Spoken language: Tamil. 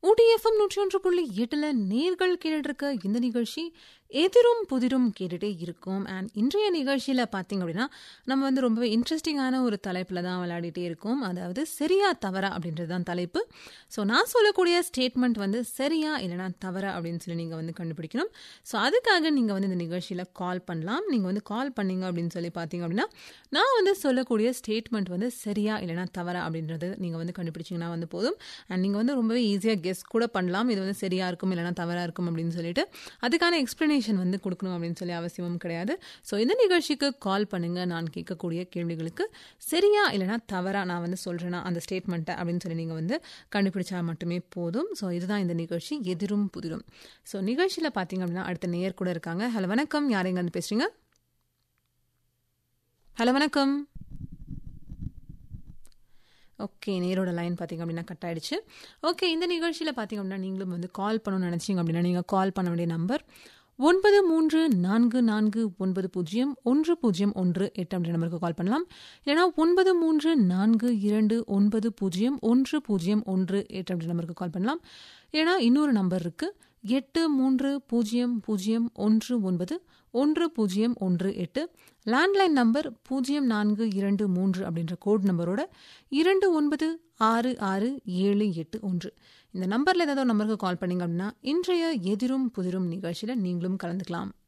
ஊட்டி எஃப்எம் நூற்றி ஒன்று புள்ளி எட்டுல நேர்கள் கேட்டுட்டு இருக்க இந்த நிகழ்ச்சி எதிரும் புதிரும் கேட்டுட்டே இருக்கும் அண்ட் இன்றைய நிகழ்ச்சியில் பார்த்தீங்க அப்படின்னா நம்ம வந்து ரொம்பவே இன்ட்ரெஸ்டிங்கான ஒரு தலைப்பில் தான் விளையாடிட்டே இருக்கோம் அதாவது சரியா தவறா அப்படின்றது தான் தலைப்பு ஸோ நான் சொல்லக்கூடிய ஸ்டேட்மெண்ட் வந்து சரியா இல்லைனா தவறா அப்படின்னு சொல்லி நீங்கள் வந்து கண்டுபிடிக்கணும் ஸோ அதுக்காக நீங்கள் வந்து இந்த நிகழ்ச்சியில் கால் பண்ணலாம் நீங்கள் வந்து கால் பண்ணீங்க அப்படின்னு சொல்லி பார்த்தீங்க அப்படின்னா நான் வந்து சொல்லக்கூடிய ஸ்டேட்மெண்ட் வந்து சரியா இல்லைனா தவறா அப்படின்றது நீங்கள் வந்து கண்டுபிடிச்சிங்கன்னா வந்து போதும் அண்ட் நீங்கள் வந்து ரொம்பவே ஈஸியாக கெஸ் கூட பண்ணலாம் இது வந்து சரியா இருக்கும் இல்லைனா தவறா இருக்கும் அப்படின்னு சொல்லிட்டு அதுக்கான எக்ஸ்பிளனேஷன் வந்து கொடுக்கணும் அப்படின்னு சொல்லி அவசியமும் கிடையாது ஸோ இந்த நிகழ்ச்சிக்கு கால் பண்ணுங்க நான் கேட்கக்கூடிய கேள்விகளுக்கு சரியா இல்லைனா தவறா நான் வந்து சொல்றேனா அந்த ஸ்டேட்மெண்ட்டை அப்படின்னு சொல்லி நீங்கள் வந்து கண்டுபிடிச்சா மட்டுமே போதும் ஸோ இதுதான் இந்த நிகழ்ச்சி எதிரும் புதிரும் ஸோ நிகழ்ச்சியில் பார்த்தீங்க அப்படின்னா அடுத்த நேயர் கூட இருக்காங்க ஹலோ வணக்கம் யார் எங்க வந்து பேசுறீங்க ஹலோ வணக்கம் ஓகே நேரோட லைன் பார்த்தீங்க அப்படின்னா கட் ஆயிடுச்சு ஓகே இந்த நிகழ்ச்சியில் பார்த்தீங்க அப்படின்னா நீங்களும் வந்து கால் பண்ணணும்னு நினச்சிங்க அப்படின்னா நீங்கள் கால் பண்ண வேண்டிய நம்பர் ஒன்பது மூன்று நான்கு நான்கு ஒன்பது பூஜ்ஜியம் ஒன்று பூஜ்ஜியம் ஒன்று எட்டு அப்படின்ற நம்பருக்கு கால் பண்ணலாம் இல்லைனா ஒன்பது மூன்று நான்கு இரண்டு ஒன்பது பூஜ்ஜியம் ஒன்று பூஜ்ஜியம் ஒன்று எட்டு அப்படின்ற நம்பருக்கு கால் பண்ணலாம் இல்லைனா இன்னொரு நம்பர் இருக்குது எட்டு மூன்று பூஜ்ஜியம் பூஜ்ஜியம் ஒன்று ஒன்பது ஒன்று பூஜ்ஜியம் ஒன்று எட்டு லேண்ட்லைன் நம்பர் பூஜ்ஜியம் நான்கு இரண்டு மூன்று அப்படின்ற கோட் நம்பரோட இரண்டு ஒன்பது ஆறு ஆறு ஏழு எட்டு ஒன்று இந்த நம்பரில் ஏதாவது ஒரு நம்பருக்கு கால் பண்ணீங்க அப்படின்னா இன்றைய எதிரும் புதிரும் நிகழ்ச்சியில் நீங்களும் கலந்துக்கலாம்